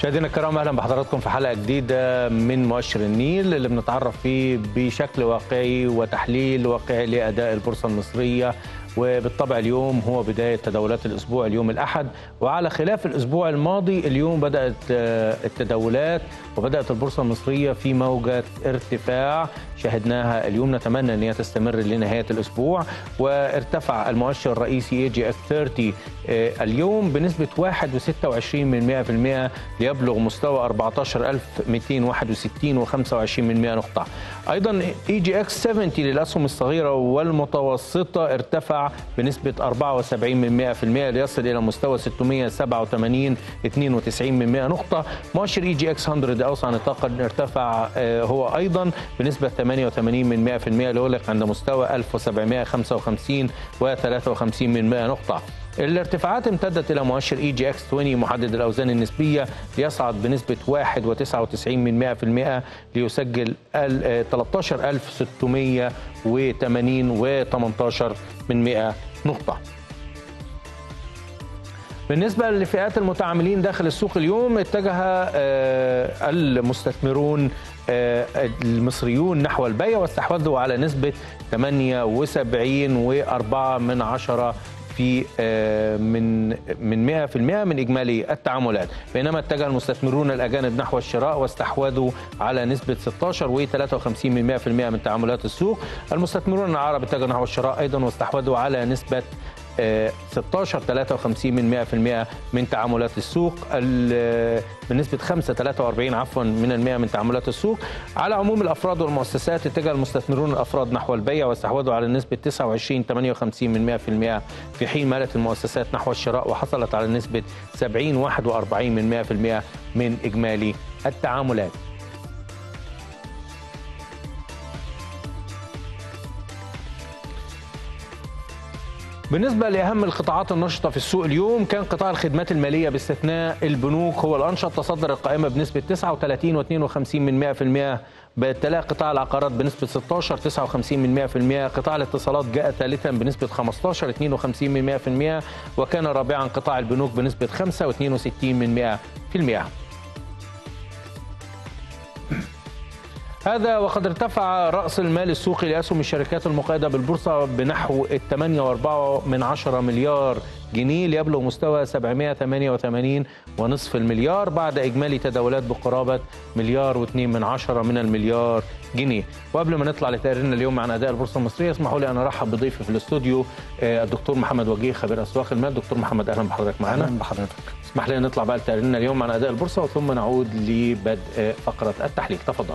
مشاهدينا الكرام اهلا بحضراتكم في حلقه جديده من مؤشر النيل اللي بنتعرف فيه بشكل واقعي وتحليل واقعي لاداء البورصه المصريه وبالطبع اليوم هو بداية تداولات الأسبوع اليوم الأحد وعلى خلاف الأسبوع الماضي اليوم بدأت التداولات وبدأت البورصة المصرية في موجة ارتفاع شهدناها اليوم نتمنى أن هي تستمر لنهاية الأسبوع وارتفع المؤشر الرئيسي اي جي اف 30 اليوم بنسبة 1.26 من 100% ليبلغ مستوى 14261 و25 من 100 نقطة أيضا اي جي اكس 70 للأسهم الصغيرة والمتوسطة ارتفع بنسبة 74 من 100% ليصل إلى مستوى 687 92 من 100 نقطة مؤشر اي جي اكس 100 أوسع نطاقا ارتفع هو أيضا بنسبة 88 من 100% ليغلق عند مستوى 1755 و53 من 100 نقطة الارتفاعات امتدت الى مؤشر اي جي اكس 20 محدد الاوزان النسبيه ليصعد بنسبه 1.99 من 100% ليسجل 13680 و18 من 100 نقطه. بالنسبة لفئات المتعاملين داخل السوق اليوم اتجه المستثمرون المصريون نحو البيع واستحوذوا على نسبة 78 و4 من عشرة في من من 100% من اجمالي التعاملات بينما اتجه المستثمرون الاجانب نحو الشراء واستحوذوا على نسبه 16 و53 من 100% من تعاملات السوق المستثمرون العرب اتجهوا نحو الشراء ايضا واستحوذوا على نسبه 16 53 من 100% من تعاملات السوق بنسبة 5 43 عفوا من المئة من تعاملات السوق على عموم الأفراد والمؤسسات اتجه المستثمرون الأفراد نحو البيع واستحوذوا على نسبة 29 58 من 100% في حين مالت المؤسسات نحو الشراء وحصلت على نسبة 70 41 من 100% من إجمالي التعاملات بالنسبة لأهم القطاعات النشطة في السوق اليوم كان قطاع الخدمات المالية باستثناء البنوك هو الأنشط تصدر القائمة بنسبة 39 و52 من 100% بتلاقي قطاع العقارات بنسبة 16 59 من 100% قطاع الاتصالات جاء ثالثا بنسبة 15 52 من 100% وكان رابعا قطاع البنوك بنسبة 5 و62 من 100% هذا وقد ارتفع رأس المال السوقي لأسهم الشركات المقيدة بالبورصة بنحو 8.4 من 10 مليار جنيه ليبلغ مستوى 788 ونصف المليار بعد إجمالي تداولات بقرابة مليار و2 من عشرة من المليار جنيه وقبل ما نطلع لتقريرنا اليوم عن أداء البورصة المصرية اسمحوا لي أن أرحب بضيفي في الاستوديو الدكتور محمد وجيه خبير أسواق المال دكتور محمد أهلا بحضرتك معنا أهلا بحضرتك اسمح لي نطلع بقى لتقريرنا اليوم عن أداء البورصة وثم نعود لبدء فقرة التحليل تفضل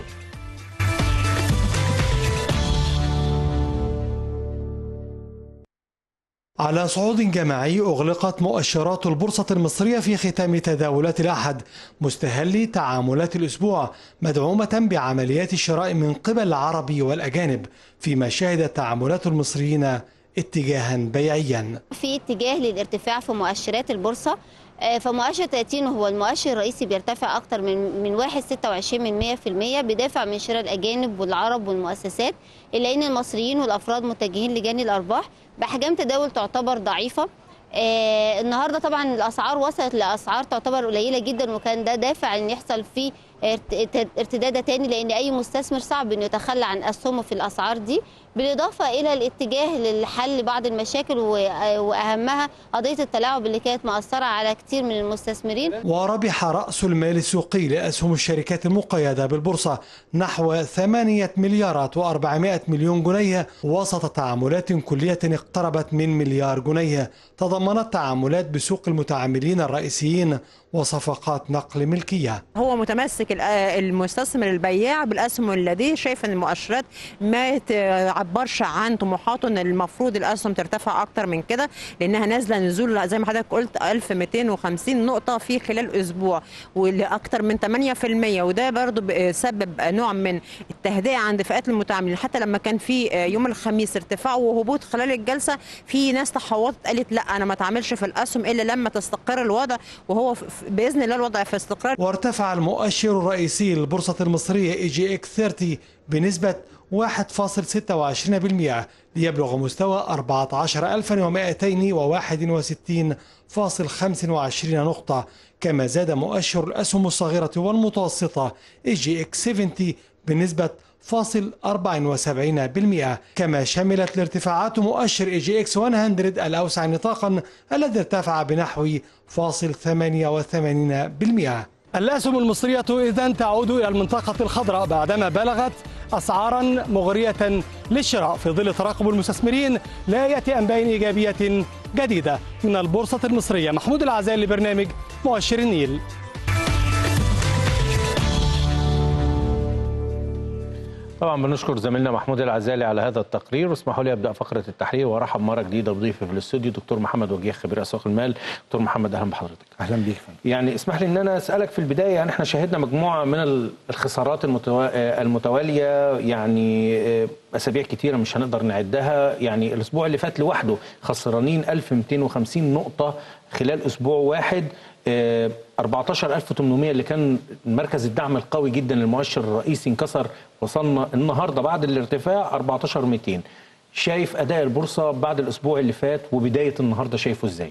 على صعود جماعي أغلقت مؤشرات البورصة المصرية في ختام تداولات الأحد مستهل تعاملات الأسبوع مدعومة بعمليات الشراء من قبل العرب والأجانب فيما شهدت تعاملات المصريين اتجاها بيعيا في اتجاه للارتفاع في مؤشرات البورصة فمؤشر 30 هو المؤشر الرئيسي بيرتفع اكثر من من 1.26 من 100% بدافع من شراء الاجانب والعرب والمؤسسات الا ان المصريين والافراد متجهين لجني الارباح باحجام تداول تعتبر ضعيفه آه النهارده طبعا الاسعار وصلت لاسعار تعتبر قليله جدا وكان ده دافع ان يحصل فيه ارتداد تاني لان اي مستثمر صعب انه يتخلى عن اسهمه في الاسعار دي بالاضافه الى الاتجاه لحل بعض المشاكل واهمها قضيه التلاعب اللي كانت مأثره على كتير من المستثمرين وربح راس المال السوقي لاسهم الشركات المقيده بالبورصه نحو 8 مليارات و400 مليون جنيه وسط تعاملات كليه اقتربت من مليار جنيه تضمنت تعاملات بسوق المتعاملين الرئيسيين وصفقات نقل ملكيه هو متمسك المستثمر البياع بالاسهم الذي شايف ان المؤشرات ما تعبرش عن طموحاته ان المفروض الاسهم ترتفع اكتر من كده لانها نازله نزول زي ما حضرتك قلت 1250 نقطه في خلال اسبوع ولاكثر من 8% وده برضو سبب نوع من التهدئه عند فئات المتعاملين حتى لما كان في يوم الخميس ارتفاع وهبوط خلال الجلسه في ناس تحوطت قالت لا انا ما اتعاملش في الاسهم الا لما تستقر الوضع وهو باذن الله الوضع في استقرار وارتفع المؤشر الرئيسي للبورصة المصرية اي جي اكس 30 بنسبة 1.26% ليبلغ مستوى 14261 و25 نقطة كما زاد مؤشر الأسهم الصغيرة والمتوسطة اي جي اكس 70 بنسبة فاصل 74% كما شملت الارتفاعات مؤشر اي جي اكس 100 الأوسع نطاقا الذي ارتفع بنحو فاصل 88% الأسهم المصرية إذا تعود إلى المنطقة الخضراء بعدما بلغت أسعارا مغرية للشراء في ظل تراقب المستثمرين لآية أنباء إيجابية جديدة من البورصة المصرية محمود العزال لبرنامج مؤشر النيل طبعا بنشكر زميلنا محمود العزالي على هذا التقرير واسمحوا لي ابدا فقره التحرير وارحب مره جديده بضيفي في الاستوديو دكتور محمد وجيه خبير اسواق المال دكتور محمد اهلا بحضرتك اهلا بيك فندم. يعني اسمح لي ان انا اسالك في البدايه يعني احنا شاهدنا مجموعه من الخسارات المتوا- المتواليه يعني اسابيع كتيره مش هنقدر نعدها يعني الاسبوع اللي فات لوحده خسرانين 1250 نقطه خلال اسبوع واحد آه، 14800 اللي كان مركز الدعم القوي جدا للمؤشر الرئيسي انكسر وصلنا النهارده بعد الارتفاع 14200 شايف اداء البورصه بعد الاسبوع اللي فات وبدايه النهارده شايفه ازاي؟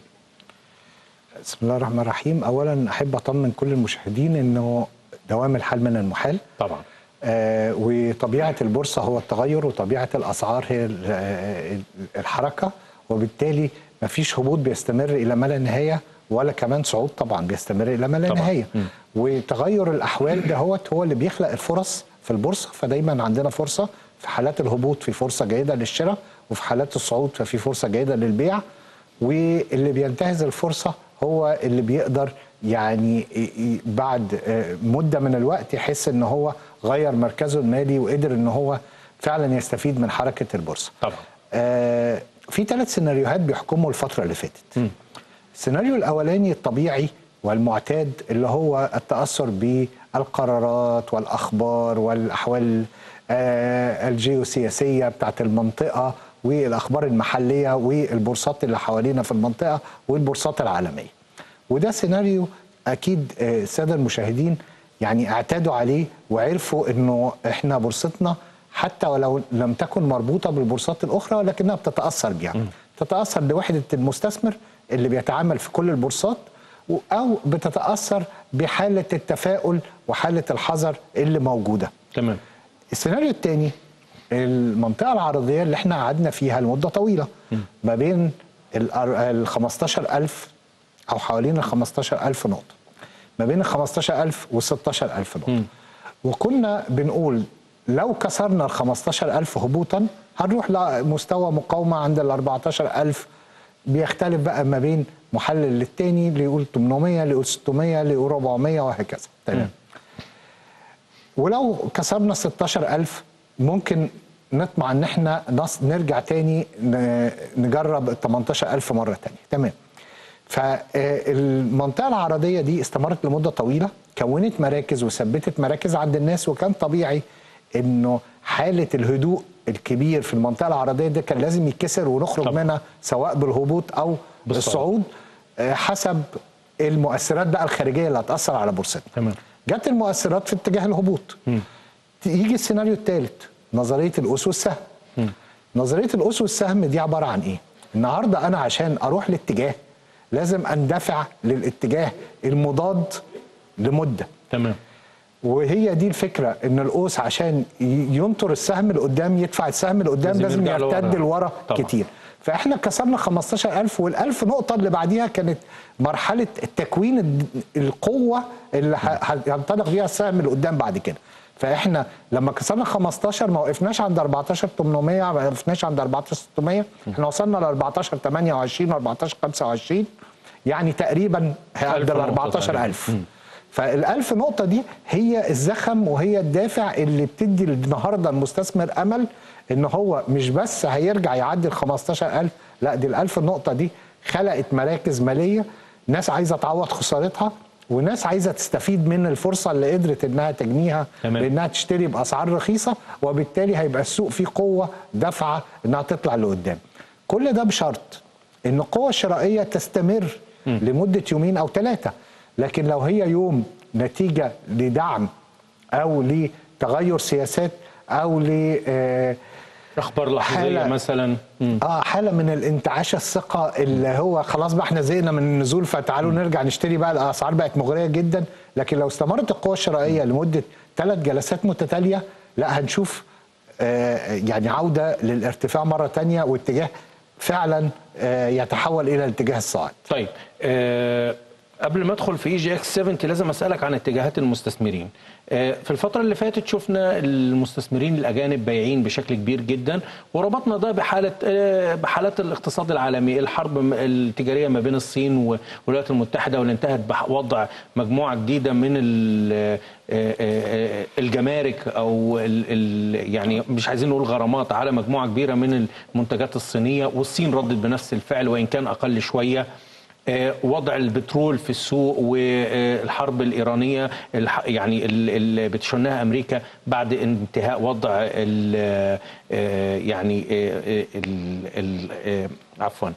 بسم الله الرحمن الرحيم اولا احب اطمن كل المشاهدين انه دوام الحال من المحال طبعا آه وطبيعه البورصه هو التغير وطبيعه الاسعار هي ال- آه، الحركه وبالتالي ما فيش هبوط بيستمر الى ما لا نهايه ولا كمان صعود طبعا بيستمر الى ما لا طبعاً. نهايه مم. وتغير الاحوال دهوت هو اللي بيخلق الفرص في البورصه فدايما عندنا فرصه في حالات الهبوط في فرصه جيده للشراء وفي حالات الصعود ففي فرصه جيده للبيع واللي بينتهز الفرصه هو اللي بيقدر يعني ي- ي- بعد آه، مده من الوقت يحس ان هو غير مركزه المالي وقدر ان هو فعلا يستفيد من حركه البورصه. طبعا آه، في ثلاث سيناريوهات بيحكموا الفترة اللي فاتت السيناريو الأولاني الطبيعي والمعتاد اللي هو التأثر بالقرارات والأخبار والأحوال آه، الجيوسياسية بتاعت المنطقة والأخبار المحلية والبورصات اللي حوالينا في المنطقة والبورصات العالمية وده سيناريو أكيد آه، السادة المشاهدين يعني اعتادوا عليه وعرفوا انه احنا بورصتنا حتى ولو لم تكن مربوطه بالبورصات الاخرى ولكنها بتتاثر بيها تتاثر بوحده المستثمر اللي بيتعامل في كل البورصات و- او بتتاثر بحاله التفاؤل وحاله الحذر اللي موجوده تمام السيناريو الثاني المنطقه العرضيه اللي احنا قعدنا فيها لمده طويله ما بين ال 15000 او حوالين ال 15000 نقطه ما بين ال 15000 وال 16000 نقطه وكنا بنقول لو كسرنا ال 15000 هبوطا هنروح لمستوى مقاومه عند ال 14000 بيختلف بقى ما بين محلل للتاني اللي يقول 800 اللي يقول 600 اللي يقول 400 وهكذا تمام ولو كسرنا 16000 ممكن نطمع ان احنا نص نرجع تاني ن- نجرب ال 18000 مره تانية تمام فالمنطقه العرضيه دي استمرت لمده طويله كونت مراكز وثبتت مراكز عند الناس وكان طبيعي انه حاله الهدوء الكبير في المنطقه العرضيه ده كان لازم يتكسر ونخرج طبعا. منها سواء بالهبوط او بالصعود. بالصعود آه، حسب المؤثرات بقى الخارجيه اللي هتاثر على بورصتنا تمام. جت المؤثرات في اتجاه الهبوط يجي السيناريو الثالث نظريه الأس والسهم نظريه الأس والسهم دي عباره عن ايه النهارده انا عشان اروح لاتجاه لازم اندفع للاتجاه المضاد لمده تمام وهي دي الفكره ان القوس عشان ي- ينطر السهم لقدام يدفع السهم لقدام لازم لازم يرجع لورا. يرتد لورا طبعا. كتير فاحنا كسرنا 15000 وال1000 نقطه اللي بعديها كانت مرحله التكوين الد- القوه اللي ه- هينطلق بيها السهم لقدام بعد كده فاحنا لما كسرنا 15 ما وقفناش عند 14800 ما وقفناش عند 14600 احنا وصلنا ل 14 28 و 14 25 يعني تقريبا عند ألف ال نقطة 14000 فالألف نقطة دي هي الزخم وهي الدافع اللي بتدي النهاردة المستثمر أمل إن هو مش بس هيرجع يعدي ال 15000 لا دي الألف نقطة دي خلقت مراكز مالية ناس عايزة تعوض خسارتها وناس عايزة تستفيد من الفرصة اللي قدرت إنها تجنيها تمام. بإنها تشتري بأسعار رخيصة وبالتالي هيبقى السوق فيه قوة دافعة إنها تطلع لقدام كل ده بشرط ان القوة الشرائية تستمر لمدة يومين او ثلاثة لكن لو هي يوم نتيجة لدعم او لتغير سياسات او ل آه، اخبار لحظيه حالة- مثلا مم. اه حاله من الانتعاش الثقه اللي هو خلاص بقى احنا زهقنا من النزول فتعالوا نرجع نشتري بقى الاسعار بقت مغريه جدا لكن لو استمرت القوه الشرائيه لمده ثلاث جلسات متتاليه لا هنشوف آه يعني عوده للارتفاع مره تانية واتجاه فعلا آه يتحول الى الاتجاه الصاعد طيب آه قبل ما ادخل في اي جي اكس 70 لازم اسالك عن اتجاهات المستثمرين آه في الفتره اللي فاتت شفنا المستثمرين الاجانب بايعين بشكل كبير جدا وربطنا ده بحاله آه بحالات الاقتصاد العالمي الحرب م- التجاريه ما بين الصين والولايات المتحده واللي انتهت بوضع مجموعه جديده من ال- آه، آه، آه، الجمارك او ال ال يعني مش عايزين نقول غرامات على مجموعه كبيره من المنتجات الصينيه والصين ردت بنفس الفعل وان كان اقل شويه آه، وضع البترول في السوق والحرب الإيرانية الح- يعني ال- اللي بتشنها أمريكا بعد انتهاء وضع ال آه، يعني آه، ال- ال- آه، عفوا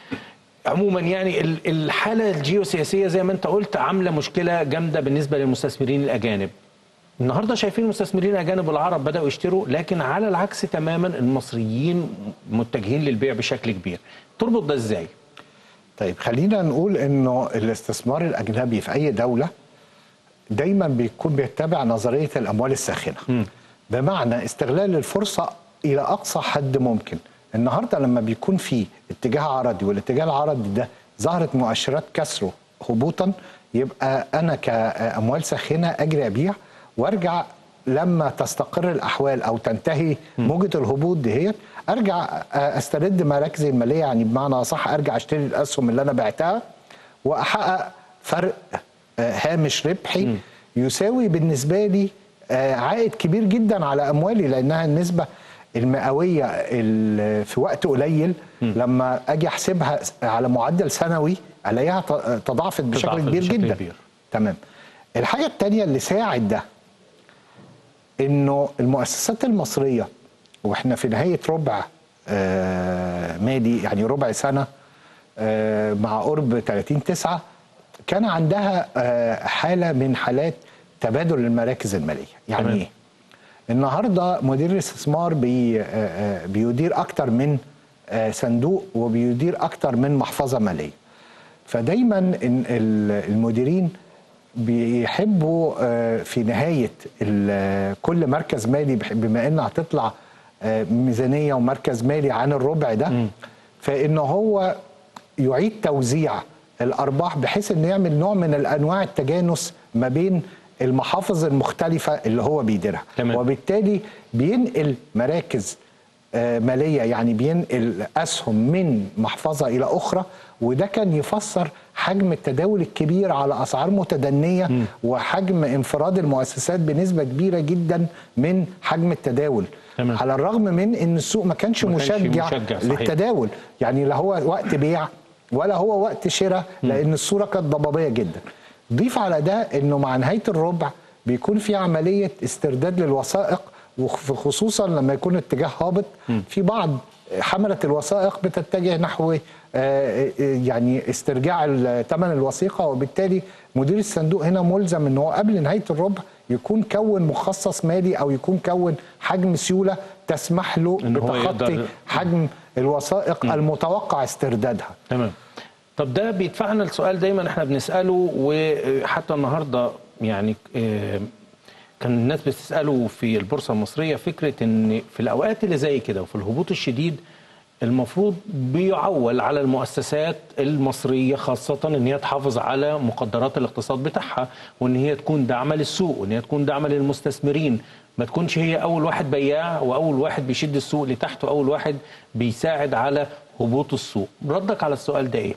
عموما يعني ال- الحالة الجيوسياسية زي ما انت قلت عاملة مشكلة جامدة بالنسبة للمستثمرين الأجانب النهارده شايفين المستثمرين الاجانب العرب بداوا يشتروا لكن على العكس تماما المصريين متجهين للبيع بشكل كبير تربط ده ازاي طيب خلينا نقول انه الاستثمار الاجنبي في اي دوله دايما بيكون بيتبع نظريه الاموال الساخنه بمعنى استغلال الفرصه الى اقصى حد ممكن النهارده لما بيكون في اتجاه عرضي والاتجاه العرضي ده ظهرت مؤشرات كسره هبوطا يبقى انا كاموال ساخنه اجري ابيع وارجع لما تستقر الاحوال او تنتهي موجه الهبوط دهيت ارجع استرد مراكزي الماليه يعني بمعنى اصح ارجع اشتري الاسهم اللي انا بعتها واحقق فرق آه، هامش ربحي يساوي بالنسبه لي آه، عائد كبير جدا على اموالي لانها النسبه المئويه ال- في وقت قليل لما اجي احسبها على معدل سنوي الاقيها ت- تضاعفت بشكل تضاعفت كبير بشكل جدا كبير. تمام الحاجه الثانيه اللي ساعد ده انه المؤسسات المصريه واحنا في نهايه ربع آه، مالي يعني ربع سنه آه، مع قرب 30 9 كان عندها آه، حاله من حالات تبادل المراكز الماليه يعني تمام. ايه النهارده مدير الاستثمار بي آه، آه، بيدير اكتر من آه، صندوق وبيدير اكتر من محفظه ماليه فدايما إن ال- المديرين بيحبوا آه، في نهايه ال- كل مركز مالي بح- بما ان هتطلع آه، ميزانيه ومركز مالي عن الربع ده فان هو يعيد توزيع الارباح بحيث انه يعمل نوع من الانواع التجانس ما بين المحافظ المختلفه اللي هو بيديرها تمام. وبالتالي بينقل مراكز آه، ماليه يعني بينقل اسهم من محفظه الى اخرى وده كان يفسر حجم التداول الكبير على اسعار متدنيه وحجم انفراد المؤسسات بنسبه كبيره جدا من حجم التداول تمام. على الرغم من ان السوق ما كانش ما كانش مشجع, مشجع، صحيح. للتداول يعني لا هو وقت بيع ولا هو وقت شراء لان الصوره كانت ضبابيه جدا ضيف على ده انه مع نهايه الربع بيكون في عمليه استرداد للوثائق وخصوصا لما يكون اتجاه هابط في بعض حمله الوثائق بتتجه نحو آه، يعني استرجاع ثمن الوثيقه وبالتالي مدير الصندوق هنا ملزم ان هو قبل نهايه الربع يكون كون مخصص مالي او يكون كون حجم سيوله تسمح له إن هو بتخطي يقدر- حجم الوثائق المتوقع استردادها تمام طب ده بيدفعنا لسؤال دايما احنا بنساله وحتى النهارده يعني آه، كان الناس بتساله في البورصه المصريه فكره ان في الاوقات اللي زي كده وفي الهبوط الشديد المفروض بيعول على المؤسسات المصريه خاصه ان هي تحافظ على مقدرات الاقتصاد بتاعها وان هي تكون داعمه للسوق وان هي تكون داعمه للمستثمرين ما تكونش هي اول واحد بياع واول واحد بيشد السوق لتحت واول واحد بيساعد على هبوط السوق ردك على السؤال ده ايه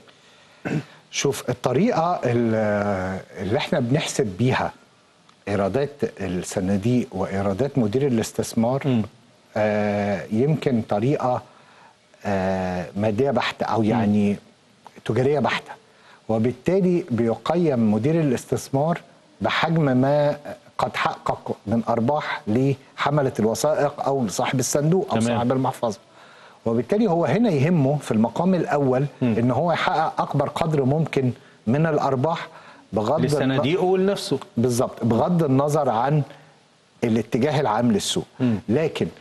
شوف الطريقة ال- اللي احنا بنحسب بيها إيرادات الصناديق وإيرادات مدير الاستثمار آه يمكن طريقة آه مادية بحتة أو يعني تجارية بحتة وبالتالي بيقيم مدير الاستثمار بحجم ما قد حقق من أرباح لحملة الوثائق أو لصاحب الصندوق أو تمام. صاحب المحفظة وبالتالي هو هنا يهمه في المقام الاول ان هو يحقق اكبر قدر ممكن من الارباح بغض الن- لصناديقه ولنفسه بالظبط بغض النظر عن الاتجاه العام للسوق لكن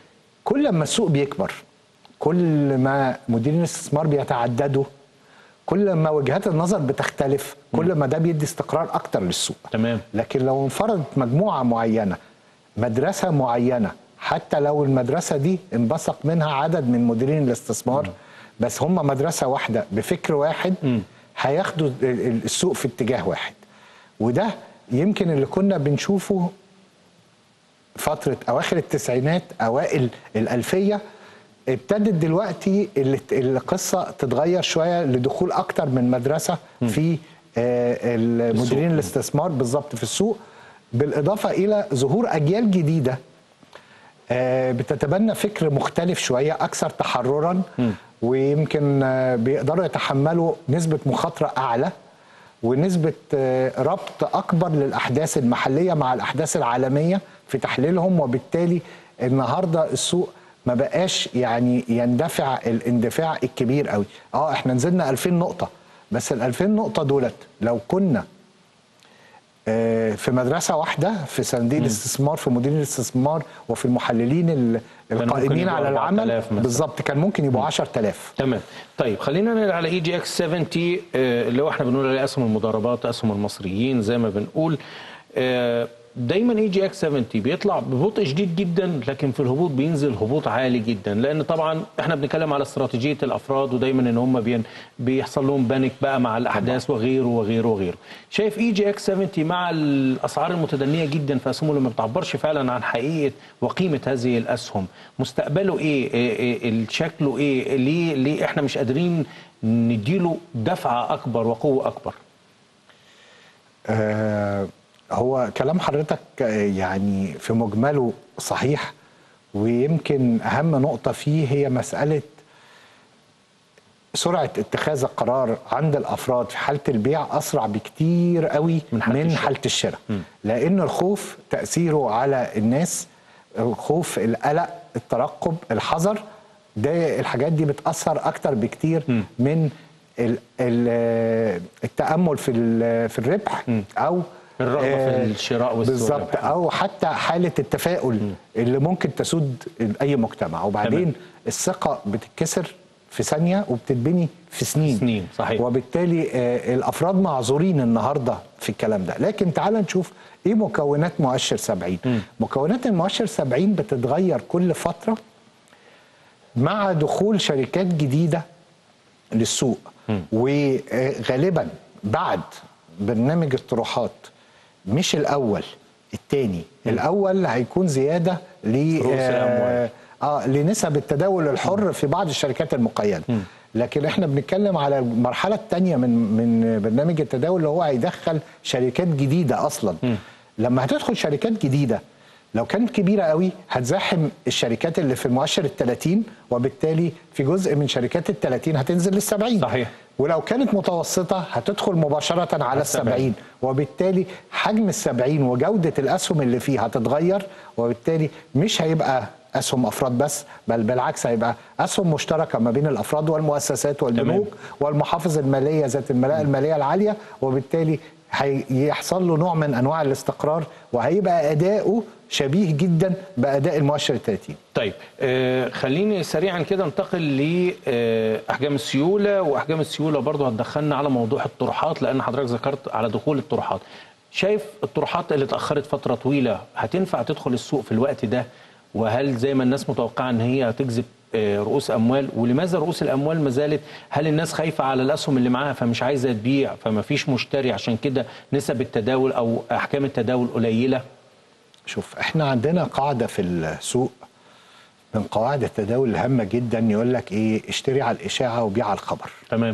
كل ما السوق بيكبر كل ما مديرين الاستثمار بيتعددوا كل ما وجهات النظر بتختلف كل ما ده بيدي استقرار اكتر للسوق تمام. لكن لو انفردت مجموعه معينه مدرسه معينه حتى لو المدرسه دي انبثق منها عدد من مديرين الاستثمار بس هم مدرسه واحده بفكر واحد هياخدوا ال- ال- السوق في اتجاه واحد وده يمكن اللي كنا بنشوفه فترة أواخر التسعينات أوائل الألفية ابتدت دلوقتي ال- القصة تتغير شوية لدخول أكتر من مدرسة في آه، المديرين الاستثمار بالظبط في السوق بالإضافة إلى ظهور أجيال جديدة آه، بتتبنى فكر مختلف شوية أكثر تحررا ويمكن آه، بيقدروا يتحملوا نسبة مخاطرة أعلى ونسبة آه، ربط أكبر للأحداث المحلية مع الأحداث العالمية في تحليلهم وبالتالي النهاردة السوق ما بقاش يعني يندفع الاندفاع الكبير قوي اه احنا نزلنا 2000 نقطة بس ال 2000 نقطة دولت لو كنا آه، في مدرسة واحدة في صناديق الاستثمار في مديرين الاستثمار وفي المحللين ال- ممكن القائمين يبقوا على 4000 العمل مثلاً. بالظبط كان ممكن يبقوا 10000 تمام طيب خلينا ننقل على اي جي اكس 70 آه، اللي هو احنا بنقول عليه اسهم المضاربات اسهم المصريين زي ما بنقول آه، دايما اي جي اكس 70 بيطلع ببطء شديد جدا لكن في الهبوط بينزل هبوط عالي جدا لان طبعا احنا بنتكلم على استراتيجيه الافراد ودايما ان هم بين بيحصل لهم بانيك بقى مع الاحداث وغيره وغيره وغيره شايف اي جي اكس 70 مع الاسعار المتدنيه جدا في اسهمه اللي ما بتعبرش فعلا عن حقيقه وقيمه هذه الاسهم مستقبله ايه, إيه, إيه شكله ايه ليه ليه احنا مش قادرين نديله دفعه اكبر وقوه اكبر آه، هو كلام حضرتك آه، يعني في مجمله صحيح ويمكن اهم نقطه فيه هي مساله سرعه اتخاذ القرار عند الافراد في حاله البيع اسرع بكتير قوي من من حالة حاله, الشراء. حالة الشراء لان الخوف تاثيره على الناس الخوف القلق الترقب الحذر ده الحاجات دي بتاثر اكتر بكتير من ال- ال- التامل في ال- في الربح او الرغبة في آه، الشراء والسوق بالظبط الربح. او حتى حاله التفاؤل اللي ممكن تسود اي مجتمع وبعدين تمام. الثقه بتتكسر في ثانيه وبتتبني في سنين سنين، صحيح. وبالتالي آه، الافراد معذورين النهارده في الكلام ده لكن تعال نشوف ايه مكونات مؤشر 70 مكونات المؤشر 70 بتتغير كل فتره مع دخول شركات جديده للسوق وغالبا بعد برنامج الطروحات مش الاول الثاني الاول هيكون زياده ل رؤوس الأموال. اه لنسب التداول الحر في بعض الشركات المقيده لكن احنا بنتكلم على المرحله الثانيه من من برنامج التداول اللي هو هيدخل شركات جديده اصلا لما هتدخل شركات جديده لو كانت كبيره قوي هتزاحم الشركات اللي في المؤشر ال 30 وبالتالي في جزء من شركات ال 30 هتنزل لل 70 صحيح. ولو كانت متوسطه هتدخل مباشره على ال السبعين. 70 وبالتالي حجم ال 70 وجوده الاسهم اللي فيه هتتغير وبالتالي مش هيبقى اسهم افراد بس بل بالعكس هيبقى اسهم مشتركه ما بين الافراد والمؤسسات والبنوك والمحافظ الماليه ذات الملاءه الماليه العاليه وبالتالي هيحصل له نوع من انواع الاستقرار وهيبقى اداؤه شبيه جدا باداء المؤشر ال 30 طيب آه خليني سريعا كده انتقل لاحجام السيوله واحجام السيوله برضه هتدخلنا على موضوع الطروحات لان حضرتك ذكرت على دخول الطروحات شايف الطروحات اللي اتاخرت فتره طويله هتنفع تدخل السوق في الوقت ده وهل زي ما الناس متوقعه ان هي هتجذب آه، رؤوس اموال ولماذا رؤوس الاموال ما زالت هل الناس خايفه على الاسهم اللي معاها فمش عايزه تبيع فما فيش مشتري عشان كده نسب التداول او احكام التداول قليله شوف احنا عندنا قاعده في السوق من قواعد التداول الهامه جدا يقول لك ايه اشتري على الاشاعه وبيع على الخبر تمام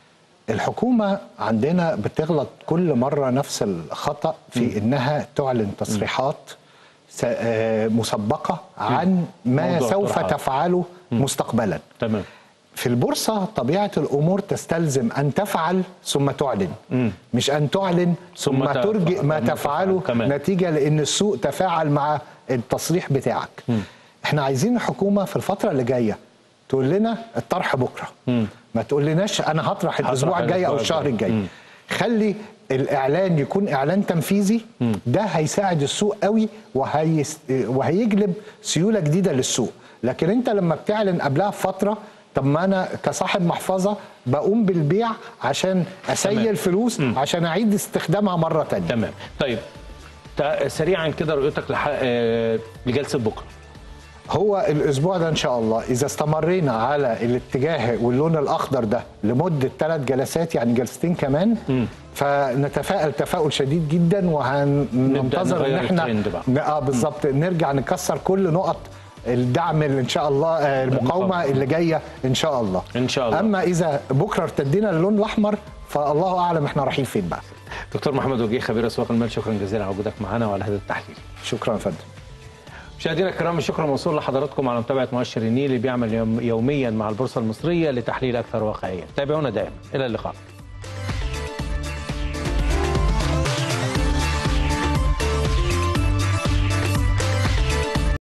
الحكومه عندنا بتغلط كل مره نفس الخطا في انها تعلن تصريحات س- آه، مسبقه عن ما موضوع سوف الطروحات. تفعله مستقبلا تمام في البورصة طبيعة الأمور تستلزم أن تفعل ثم تعلن مش أن تعلن ثم, ثم تفعل. ترجئ ما ثم تفعله تفعل. كمان. نتيجة لأن السوق تفاعل مع التصريح بتاعك احنا عايزين الحكومة في الفترة اللي جاية تقول لنا الطرح بكرة ما تقول لناش أنا هطرح الأسبوع الجاي أو الأسبوع الشهر الجاي. الجاي خلي الاعلان يكون اعلان تنفيذي ده هيساعد السوق قوي وهيس وهيجلب سيوله جديده للسوق لكن انت لما بتعلن قبلها بفتره طب ما انا كصاحب محفظه بقوم بالبيع عشان اسيل تمام. فلوس عشان اعيد استخدامها مره تانية تمام طيب تا- سريعا كده رؤيتك لح... آه، لجلسه بكره هو الاسبوع ده ان شاء الله اذا استمرينا على الاتجاه واللون الاخضر ده لمده ثلاث جلسات يعني جلستين كمان فنتفائل تفاؤل شديد جدا وهننتظر ان نغير احنا الترند بقى. ن- اه بالظبط نرجع نكسر كل نقط الدعم اللي ان شاء الله آه، المقاومه المقاومة. اللي جايه ان شاء الله إن شاء الله. اما اذا بكره ارتدينا اللون الاحمر فالله اعلم احنا رايحين فين بقى دكتور محمد وجيه خبير اسواق المال شكرا جزيلا على وجودك معنا وعلى هذا التحليل شكرا يا فندم مشاهدينا الكرام الشكر موصول لحضراتكم على متابعه مؤشر النيل اللي بيعمل يوم- يوميا مع البورصه المصريه لتحليل اكثر واقعيه تابعونا دائما الى اللقاء